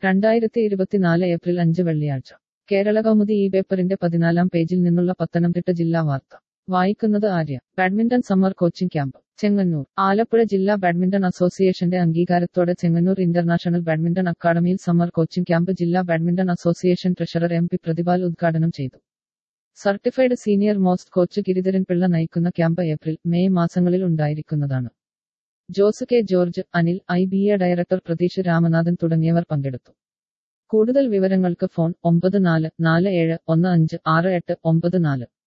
രണ്ടായിരത്തി ഇരുപത്തിനാല് ഏപ്രിൽ അഞ്ച് വെള്ളിയാഴ്ച കേരള കൗമുദി ഈ പേപ്പറിന്റെ പതിനാലാം പേജിൽ നിന്നുള്ള പത്തനംതിട്ട ജില്ലാ വാർത്ത വായിക്കുന്നത് Arya badminton summer coaching camp Chengannur Alappuzha ജില്ലാ ബാഡ്മിന്റൺ അസോസിയേഷന്റെ അംഗീകാരത്തോടെ ചെങ്ങന്നൂർ ഇന്റർനാഷണൽ ബാഡ്മിന്റൺ അക്കാദമിയിൽ സമ്മർ കോച്ചിംഗ് ക്യാമ്പ് ജില്ലാ badminton association treasurer M P Prathipal ഉദ്ഘാടനം ചെയ്തു certified senior most coach Giridharan Pillai നയിക്കുന്ന ക്യാമ്പ് ഏപ്രിൽ മെയ് മാസങ്ങളിൽ ഉണ്ടായിരിക്കുന്നതാണ് Jose K George Anil I B A director Pratheesh Ramanathan തുടങ്ങിയവർ പങ്കെടുത്തു കൂടുതൽ വിവരങ്ങൾക്ക് ഫോൺ ഒമ്പത് നാല് നാല് ഏഴ് ഒന്ന് അഞ്ച് ആറ് എട്ട് ഒമ്പത് നാല്